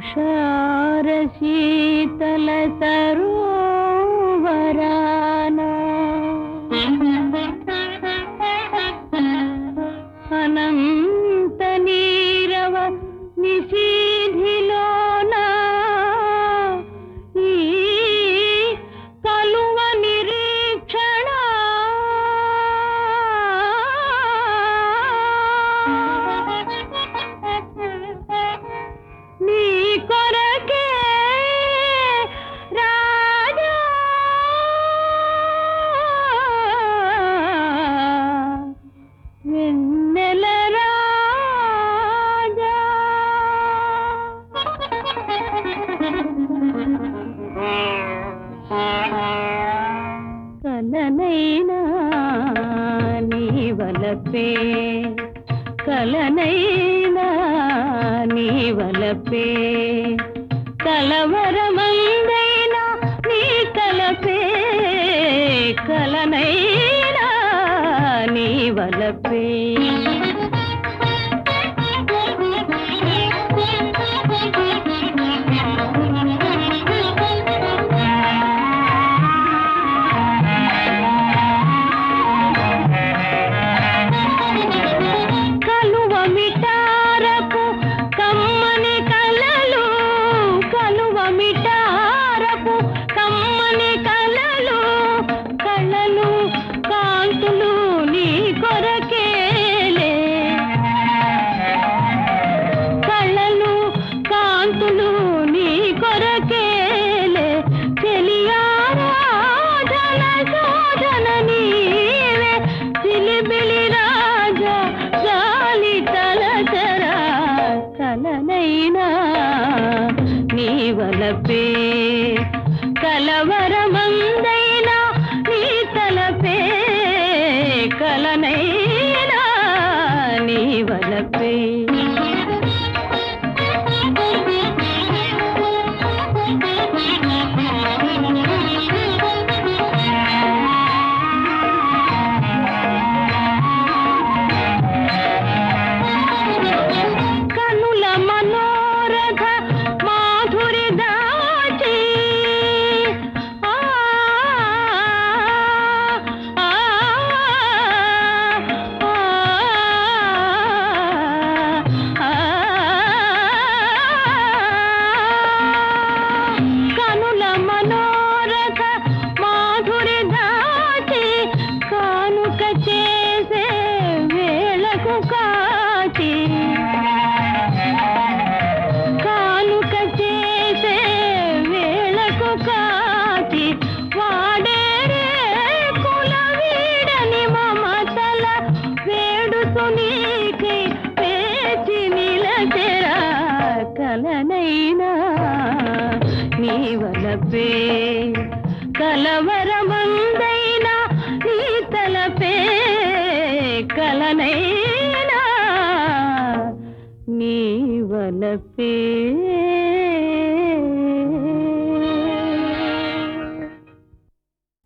తుషార శీతల సరోవరాన అనంత నీరవ నిశీధిలోన ఈ కలువ నిరీక్షణ నీ కొరకే రాజా వెన్నెల రాజా కలనైనా నీ వలపే కలనైనా నీ వలపే కలవరమందైనా నీ కలపే కలనైనా నీ వలపే కలువ మిటారపు కమ్మని కలలు కలువ మిటారపు కమ్మని కలలు కళలు కాంతులు నీ కొరకేలే కళలు కాంతులు నీ కొరకేలే తెలియారాధన శోధన నీవే చిలిబిలి రాజా గాలి తలచరా కలనైనా నీ వలపే కలవరమందైనా నీ తలపే కలనైనా నీ వలపే కనుల మనోరథ మాధురి దాచి ఆ, ఆ, ఆ, కనుల మనోరథ మాధురి దాచి కానుక చేసే వేళకు కాచి కానుక చేసే వేళకు కాచి వాడేరే కుల వీడని మమతల వేడుతు నీకై పేచి నిలచెరా కలనైనా నీ వలపే కలవరమందైనా నీ తలపే కలనైనా నీ వలపే